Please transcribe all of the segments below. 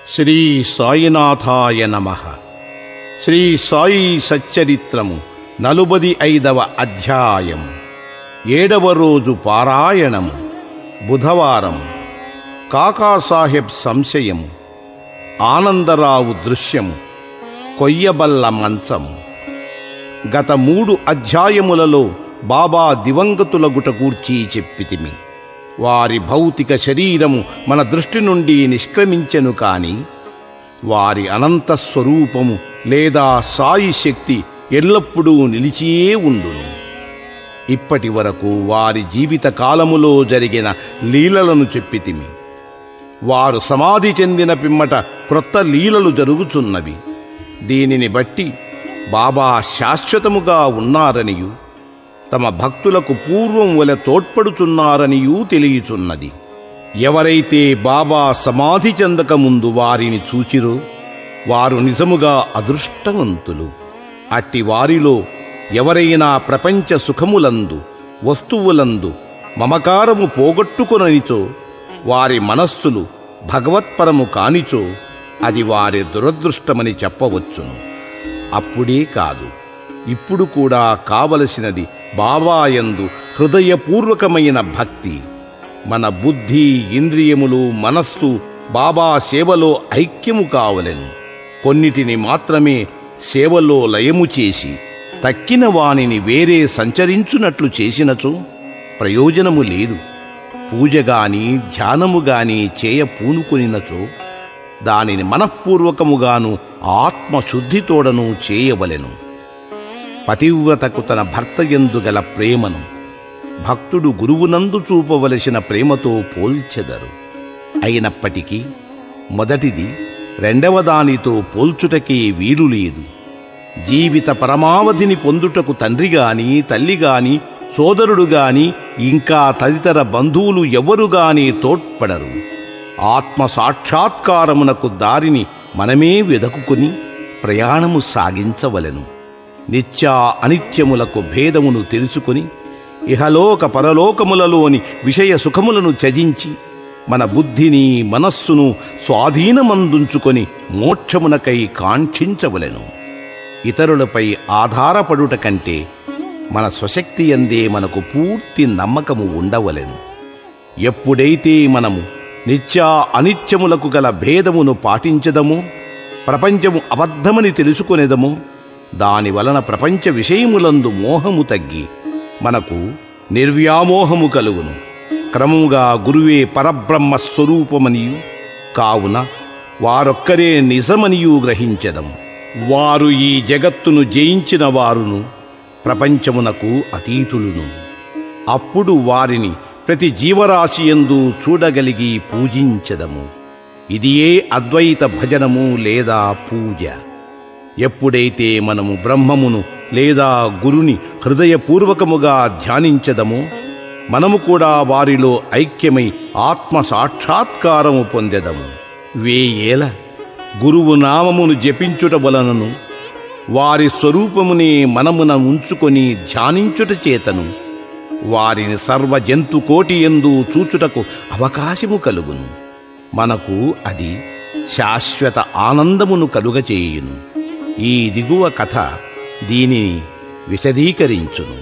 శ్రీ సాయినాథాయ నమ శ్రీ సాయి సచ్చరిత్రము నలుబది ఐదవ అధ్యాయం ఏడవ రోజు పారాయణము బుధవారం కాకాసాహెబ్ సంశయము ఆనందరావు దృశ్యము కొయ్యబల్ల మంచము గత మూడు అధ్యాయములలో బాబా దివంగతులగుట గూర్చి చెప్పితిమి వారి భౌతిక శరీరము మన దృష్టి నుండి నిష్క్రమించెను కాని వారి అనంత స్వరూపము లేదా సాయి శక్తి ఎల్లప్పుడూ నిలిచియే ఉండును ఇప్పటి వరకు వారి జీవిత కాలములో జరిగిన లీలలను చెప్పితిమి వారు సమాధి చెందిన పిమ్మట క్రొత్త లీలలు జరుగుచున్నవి దీనిని బట్టి బాబా శాశ్వతముగా ఉన్నారనియు తమ భక్తులకు పూర్వం వలె తోడ్పడుచున్నారనియూ తెలియచున్నది ఎవరైతే బాబా సమాధి చెందక ముందు వారిని చూచిరో వారు నిజముగా అదృష్టవంతులు అట్టి వారిలో ఎవరైనా ప్రపంచ సుఖములందు వస్తువులందు మమకారము పోగొట్టుకొననిచో వారి మనస్సులు భగవత్పరము కానిచో అది వారి దురదృష్టమని చెప్పవచ్చును అప్పుడే కాదు ఇప్పుడు కూడా కావలసినది బాబాయందు హృదయపూర్వకమైన భక్తి మన బుద్ధి ఇంద్రియములు మనస్సు బాబా సేవలో ఐక్యము కావలెను కొన్నిటిని మాత్రమే సేవలో లయము చేసి తక్కిన వానిని వేరే సంచరించునట్లు చేసినచో ప్రయోజనము లేదు పూజ గాని ధ్యానము గాని చేయ పూనుకొనినచో దానిని మనఃపూర్వకముగాను ఆత్మశుద్ధితోడను చేయవలెను పతివ్రతకు తన భర్త ఎందు గల ప్రేమను భక్తుడు గురువునందు చూపవలసిన ప్రేమతో పోల్చెదరు అయినప్పటికీ మొదటిది రెండవ దానితో పోల్చుటకే వీలు లేదు జీవిత పరమావధిని పొందుటకు తండ్రి గాని తల్లి గాని సోదరుడు గాని ఇంకా తదితర బంధువులు ఎవరు గాని తోడ్పడరు ఆత్మ సాక్షాత్కారమునకు దారిని మనమే వెదకుకుని ప్రయాణము సాగించవలెను నిత్యా అనిత్యములకు భేదమును తెలుసుకుని ఇహలోక పరలోకములలోని విషయ సుఖములను త్యజించి మన బుద్ధిని మనస్సును స్వాధీనమందుంచుకొని మోక్షమునకై కాంక్షించవలెను ఇతరులపై ఆధారపడుట కంటే మన స్వశక్తి అందే మనకు పూర్తి నమ్మకము ఉండవలెను ఎప్పుడైతే మనము నిత్యా అనిత్యములకు గల భేదమును పాటించదమో ప్రపంచము అబద్ధమని తెలుసుకొనేదమో దాని వలన ప్రపంచ విషయములందు మోహము తగ్గి మనకు నిర్వ్యామోహము కలుగును క్రమముగా గురువే పరబ్రహ్మ స్వరూపమనియు కావున వారొక్కరే నిజమనియు గ్రహించెదము వారు ఈ జగత్తును జయించిన వారును ప్రపంచమునకు అతీతులును అప్పుడు వారిని ప్రతి జీవరాశి ఎందు చూడగలిగి పూజించదము ఇదియే అద్వైత భజనము లేదా పూజ ఎప్పుడైతే మనము బ్రహ్మమును లేదా గురుని హృదయపూర్వకముగా ధ్యానించదమో మనము కూడా వారిలో ఐక్యమై ఆత్మ సాక్షాత్కారము పొందెదము వేయేల గురువు నామమును జపించుట వలనను వారి స్వరూపముని మనమున ఉంచుకొని ధ్యానించుట చేతను వారిని సర్వ జంతు కోటి ఎందు చూచుటకు అవకాశము కలుగును మనకు అది శాశ్వత ఆనందమును కలుగచేయును ఈ దిగువ కథ దీనిని విశదీకరించును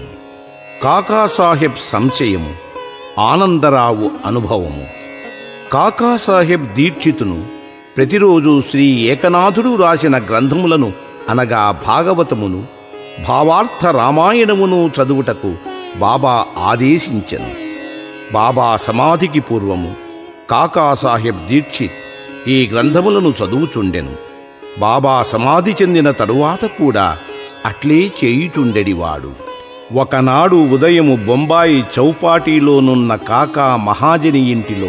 కాకాసాహెబ్ సంశయము ఆనందరావు అనుభవము కాకాసాహెబ్ దీక్షితును ప్రతిరోజు శ్రీ ఏకనాథుడు రాసిన గ్రంథములను అనగా భాగవతమును భావార్థ రామాయణమును చదువుటకు బాబా ఆదేశించెను బాబా సమాధికి పూర్వము కాకాసాహెబ్ దీక్షిత్ ఈ గ్రంథములను చదువుచుండెను బాబా సమాధి చెందిన తరువాత కూడా అట్లే చేయుచుండెడివాడు ఒకనాడు ఉదయము బొంబాయి చౌపాటీలోనున్న కాకా మహాజని ఇంటిలో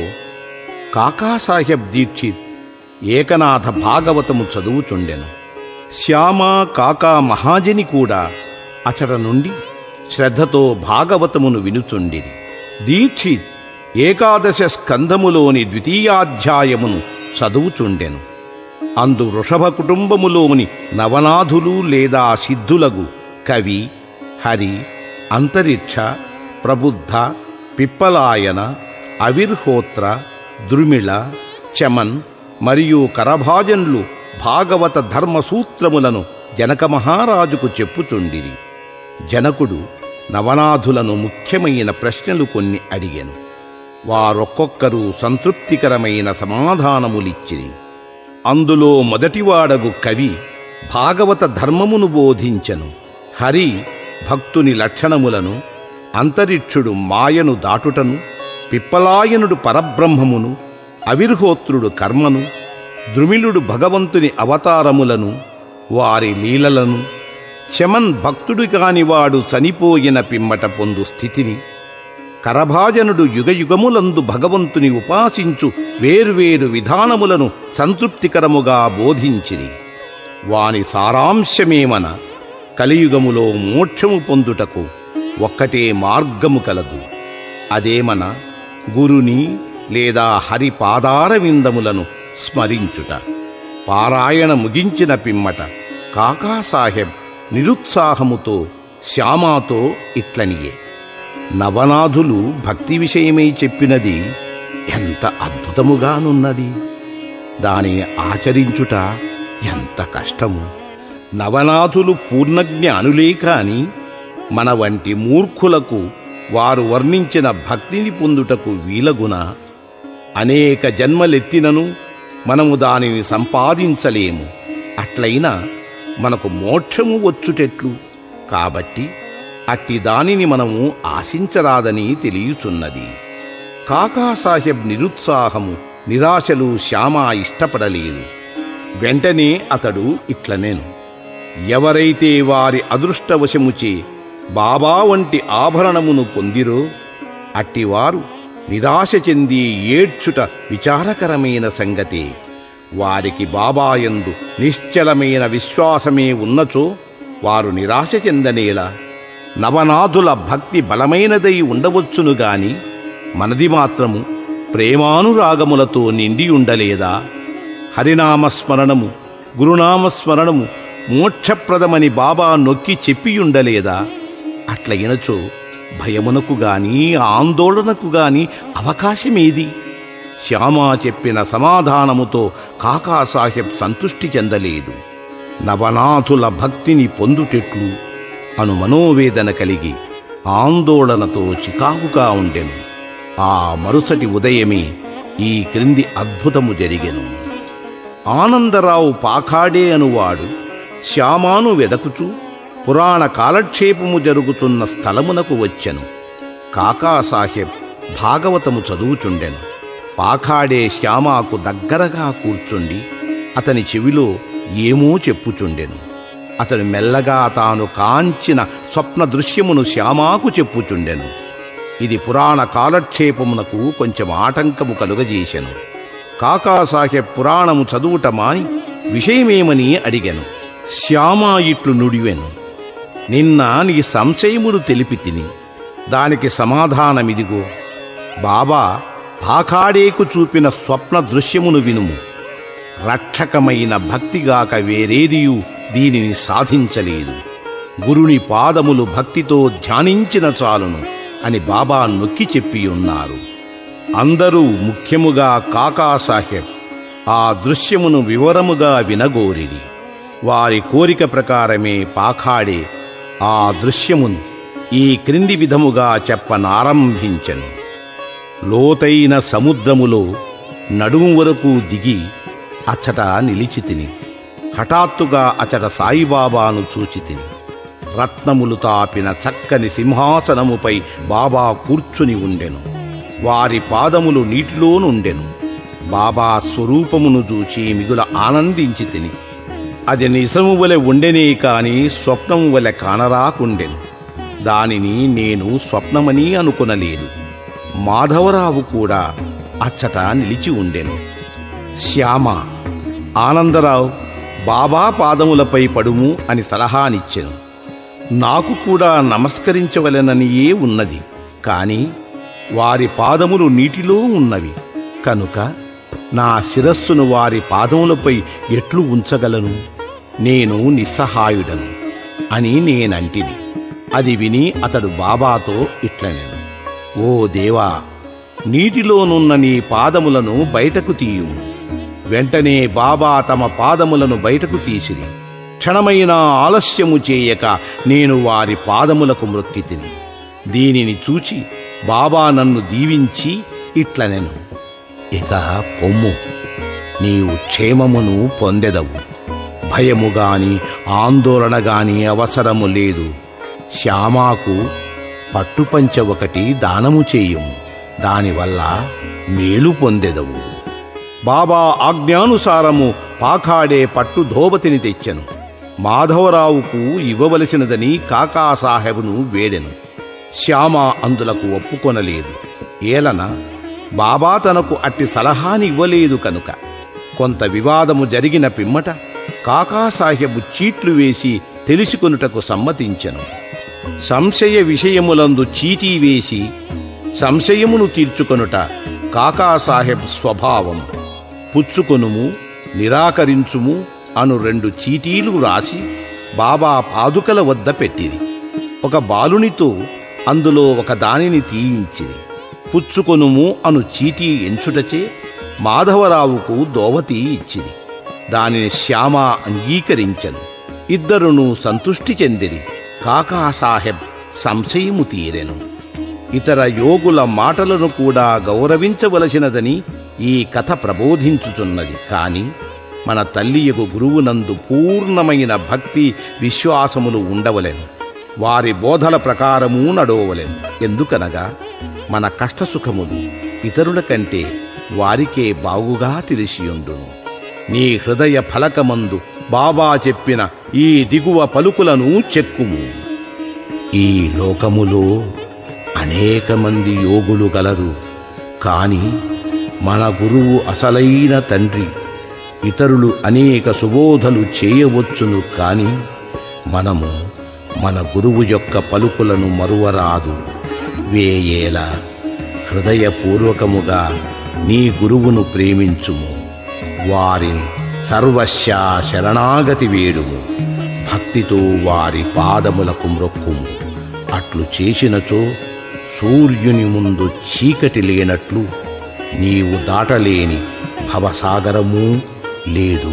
కాకాసాహెబ్ దీక్షిత్ ఏకనాథ భాగవతము చదువుచుండెను శ్యామ కాకా మహాజని కూడా అచట నుండి శ్రద్ధతో భాగవతమును వినుచుండిరి దీక్షిత్ ఏకాదశ స్కంధములోని ద్వితీయాధ్యాయమును చదువుచుండెను అందు వృషభ కుటుంబములోని నవనాథులు లేదా సిద్ధులగు కవి హరి అంతరిక్ష ప్రబుద్ధ పిప్పలాయన అవిర్హోత్ర ద్రుమిళ చమన్ మరియు కరభాజన్లు భాగవత ధర్మ సూత్రములను జనక మహారాజుకు చెప్పుచుండిరి జనకుడు నవనాథులను ముఖ్యమైన ప్రశ్నలు కొన్ని అడిగాను వారొక్కొక్కరు సంతృప్తికరమైన సమాధానములిచ్చిరి అందులో మొదటివాడగు కవి భాగవత ధర్మమును బోధించను హరి భక్తుని లక్షణములను అంతరిక్షుడు మాయను దాటుటను పిప్పలాయనుడు పరబ్రహ్మమును అవిర్హోత్రుడు కర్మను ద్రుమిలుడు భగవంతుని అవతారములను వారి లీలలను చమన్ భక్తుడు కానివాడు చనిపోయిన పిమ్మట పొందు స్థితిని కరభాజనుడు యుగయుగములందు భగవంతుని ఉపాసించు వేర్వేరు విధానములను సంతృప్తికరముగా బోధించిరి వాని సారాంశమేమన కలియుగములో మోక్షము పొందుటకు ఒక్కటే మార్గము కలదు అదేమన గురుని లేదా హరి పాదార విందములను స్మరించుట పారాయణ ముగించిన పిమ్మట కాకాసాహెబ్ నిరుత్సాహముతో శ్యామాతో ఇట్లనియే నవనాథులు భక్తి విషయమై చెప్పినది ఎంత అద్భుతముగానున్నది దానిని ఆచరించుట ఎంత కష్టము నవనాథులు పూర్ణజ్ఞానులే కాని మన వంటి మూర్ఖులకు వారు వర్ణించిన భక్తిని పొందుటకు వీలగున అనేక జన్మలెత్తినను మనము దానిని సంపాదించలేము అట్లయినా మనకు మోక్షము వచ్చుటెట్లు కాబట్టి అట్టి దానిని మనము ఆశించరాదని తెలియచున్నది కాకాసాహెబ్ నిరుత్సాహము నిరాశలు శ్యామ ఇష్టపడలేదు వెంటనే అతడు ఇట్లనేను ఎవరైతే వారి అదృష్టవశముచే బాబా వంటి ఆభరణమును పొందిరో అట్టివారు నిరాశ చెంది ఏడ్చుట విచారకరమైన సంగతే వారికి బాబాయందు నిశ్చలమైన విశ్వాసమే ఉన్నచో వారు నిరాశ చెందనేలా నవనాథుల భక్తి బలమైనదై ఉండవచ్చును గాని మనది మాత్రము ప్రేమానురాగములతో నిండి ఉండలేదా హరినామస్మరణము గురునామస్మరణము మోక్షప్రదమని బాబా నొక్కి చెప్పియుండలేదా అట్లయినచో భయమునకు గాని ఆందోళనకు గాని అవకాశమేది శ్యామా చెప్పిన సమాధానముతో కాకాసాహెబ్ సంతుష్టి చెందలేదు నవనాథుల భక్తిని పొందుటెట్లు అను మనోవేదన కలిగి ఆందోళనతో చికాకుగా ఉండెను ఆ మరుసటి ఉదయమే ఈ క్రింది అద్భుతము జరిగెను ఆనందరావు పాఖాడే అనువాడు శ్యామాను వెదకుచూ పురాణ కాలక్షేపము జరుగుతున్న స్థలమునకు వచ్చెను కాకాసాహెబ్ భాగవతము చదువుచుండెను పాఖాడే శ్యామాకు దగ్గరగా కూర్చుండి అతని చెవిలో ఏమో చెప్పుచుండెను అతడు మెల్లగా తాను కాంచిన స్వప్న దృశ్యమును శ్యామాకు చెప్పుచుండెను ఇది పురాణ కాలక్షేపమునకు కొంచెం ఆటంకము కలుగజేశెను కాకాసాహెబ్ పురాణము చదువుట మాని విషయమేమని అడిగాను శ్యామా ఇట్లు నుడివెను నిన్న నీ సంశయములు తెలిపి తిని దానికి సమాధానమిదిగో బాబా పాఖాడేకు చూపిన స్వప్న దృశ్యమును వినుము రక్షకమైన భక్తిగాక వేరేదియు దీనిని సాధించలేదు గురుని పాదములు భక్తితో ధ్యానించిన చాలును అని బాబా నొక్కి చెప్పి ఉన్నారు అందరూ ముఖ్యముగా కాకాసాహెబ్ ఆ దృశ్యమును వివరముగా వినగోరిరి వారి కోరిక ప్రకారమే పాఖాడే ఆ దృశ్యమును ఈ క్రింది విధముగా చెప్పనారంభించెను లోతైన సముద్రములో నడుము వరకు దిగి అచ్చట నిలిచి తిని హఠాత్తుగా అచట సాయిబాబాను చూచి తిని రత్నములు తాపిన చక్కని సింహాసనముపై బాబా కూర్చుని ఉండెను వారి పాదములు నీటిలోనుండెను బాబా స్వరూపమును చూచి మిగుల ఆనందించి తిని అది నిజము వలె ఉండెనే కాని స్వప్నము వలె కానరాకుండెను దానిని నేను స్వప్నమని అనుకునలేదు మాధవరావు కూడా అచ్చట నిలిచి ఉండెను శ్యామ ఆనందరావు బాబా పాదములపై పడుము అని సలహానిచ్చెను నాకు కూడా నమస్కరించవలెననియే ఉన్నది కాని వారి పాదములు నీటిలో ఉన్నవి కనుక నా శిరస్సును వారి పాదములపై ఎట్లు ఉంచగలను నేను నిస్సహాయుడను అని నేనంటిని అది విని అతడు బాబాతో ఇట్లనెను ఓ దేవా నీటిలోనున్న నీ పాదములను బయటకు తీయుము వెంటనే బాబా తమ పాదములను బయటకు తీసిరి క్షణమైన ఆలస్యము చేయక నేను వారి పాదములకు మ్రొక్కితిని దీనిని చూచి బాబా నన్ను దీవించి ఇట్లనెను ఇక పొమ్ము నీవు క్షేమమును పొందెదవు భయము గాని ఆందోళన గాని అవసరము లేదు శ్యామాకు పట్టుపంచ ఒకటి దానము చేయుము దానివల్ల మేలు పొందెదవు బాబా ఆజ్ఞానుసారము పాకాడే పట్టు ధోబతిని తెచ్చెను మాధవరావుకు ఇవ్వవలసినదని కాకాసాహెబును వేడెను శ్యామ అందులకు ఒప్పుకొనలేదు ఏలన బాబా తనకు అట్టి సలహాని ఇవ్వలేదు కనుక కొంత వివాదము జరిగిన పిమ్మట కాకాసాహెబు చీట్లు వేసి తెలుసుకొనుటకు సమ్మతించెను సంశయ విషయములందు చీటీ వేసి సంశయమును తీర్చుకొనుట కాకాసాహెబ్ స్వభావం పుచ్చుకొనుము నిరాకరించుము అను రెండు చీటీలు రాసి బాబా పాదుకల వద్ద పెట్టిరి ఒక బాలునితో అందులో ఒక దానిని తీయించిరి పుచ్చుకొనుము అను చీటీ ఎంచుటచే మాధవరావుకు దోవతి ఇచ్చిరి దానిని శ్యామ అంగీకరించెను ఇద్దరును సంతుష్టి చెందిరి కాకాసాహెబ్ సంశయము తీరెను ఇతర యోగుల మాటలను కూడా గౌరవించవలసినదని ఈ కథ ప్రబోధించుచున్నది కాని మన తల్లియకు గురువునందు పూర్ణమైన భక్తి విశ్వాసములు ఉండవలెను వారి బోధల ప్రకారము నడవవలెను ఎందుకనగా మన కష్టసుఖములు ఇతరుల కంటే వారికే బాగుగా తెలిసియుండును నీ హృదయ ఫలకమందు బాబా చెప్పిన ఈ దిగువ పలుకులను చెక్కుము ఈ లోకములో అనేక మంది యోగులు గలరు కాని మన గురువు అసలైన తండ్రి ఇతరులు అనేక సుబోధలు చేయవచ్చును కాని మనము మన గురువు యొక్క పలుకులను మరువరాదు వేయేల హృదయపూర్వకముగా నీ గురువును ప్రేమించుము వారిని సర్వస్యా శరణాగతి వేడుము భక్తితో వారి పాదములకు మ్రొక్కుము అట్లు చేసినచో సూర్యుని ముందు చీకటి లేనట్లు నీవు దాటలేని భవసాగరము లేదు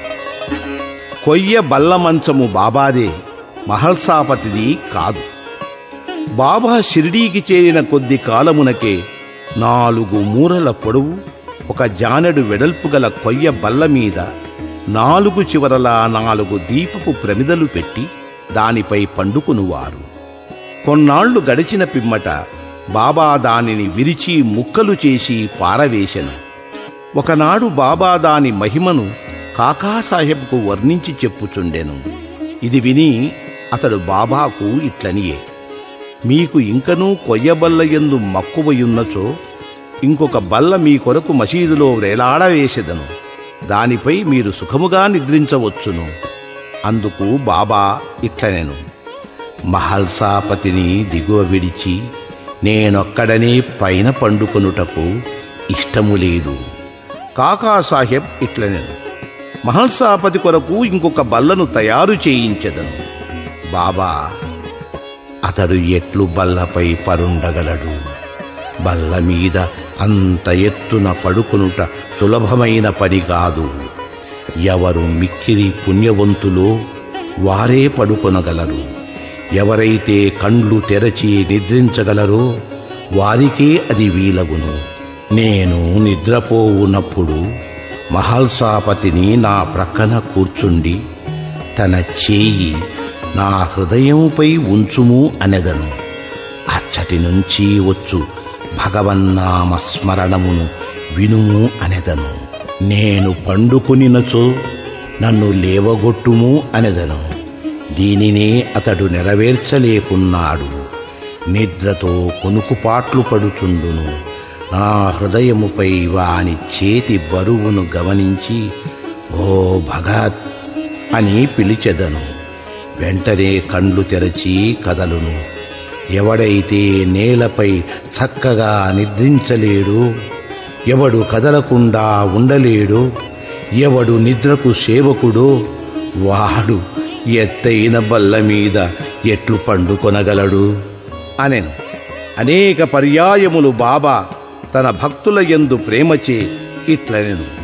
కొయ్య బల్లమంచము బాబాదే మహల్సాపతిది కాదు బాబా షిరిడీకి చేరిన కొద్ది కాలమునకే నాలుగు మూరల పొడవు ఒక జానెడు వెడల్పు గల కొయ్య బల్ల మీద నాలుగు చివరలా నాలుగు దీపపు ప్రమిదలు పెట్టి దానిపై పండుకునువారు కొన్నాళ్లు గడిచిన పిమ్మట బాబా దానిని విరిచి ముక్కలు చేసి పారవేశెను ఒకనాడు బాబా దాని మహిమను కాకాసాహెబ్కు వర్ణించి చెప్పుచుండెను ఇది విని అతడు బాబాకు ఇట్లనియే మీకు ఇంకనూ కొయ్యబల్ల ఎందు మక్కువయున్నచో ఇంకొక బల్ల మీ కొరకు మసీదులో వేలాడవేసెదను దానిపై మీరు సుఖముగా నిద్రించవచ్చును అందుకు బాబా ఇట్లనెను మహల్సాపతిని దిగువ విడిచి నేనొక్కడనే పైన పండుకొనుటకు ఇష్టము లేదు కాకాసాహెబ్ ఇట్లనెను మహల్సాపతి కొరకు ఇంకొక బల్లను తయారు చేయించెదను బాబా అతడు ఎట్లు బల్లపై పరుండగలడు బల్ల మీద అంత ఎత్తున పడుకొనుట సులభమైన పని కాదు ఎవరు మిక్కిరి పుణ్యవంతులో వారే పడుకొనగలరు ఎవరైతే కండ్లు తెరచి నిద్రించగలరో వారికే అది వీలగును నేను నిద్రపోవునప్పుడు మహల్సాపతిని నా ప్రక్కన కూర్చుండి తన చేయి నా హృదయంపై ఉంచుము అనెదను అచ్చటి నుంచి వచ్చు భగవన్నామ స్మరణమును వినుము అనెదను నేను పండుకునినచో నన్ను లేవగొట్టుము అనెదను దీనినే అతడు నెరవేర్చలేకున్నాడు నిద్రతో కొనుకుపాట్లు పడుచుండును నా హృదయముపై వాని చేతి బరువును గమనించి ఓ భగత్ అని పిలిచెదను వెంటనే కండ్లు తెరచి కదలును ఎవడైతే నేలపై చక్కగా నిద్రించలేడో ఎవడు కదలకుండా ఉండలేడో ఎవడు నిద్రకు సేవకుడో వాడు ఎత్తైన బల్ల మీద ఎట్లు పండుకొనగలడు అనెను అనేక పర్యాయములు బాబా తన భక్తుల యందు ప్రేమచే ఇట్లనెను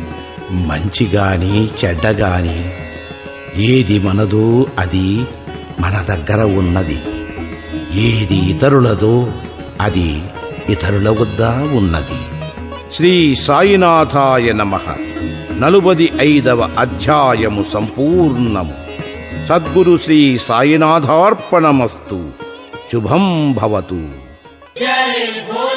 మంచి గాని చెడ్డ గాని ఏది మనదో అది మన దగ్గర ఉన్నది ఏది ఇతరులదో అది ఇతరుల వద్ద ఉన్నది శ్రీ సాయినాథాయ నమ నలుబది ఐదవ అధ్యాయము సంపూర్ణము సద్గురు శ్రీ సాయినాథార్పణమస్తు శుభం భవతు జై భోల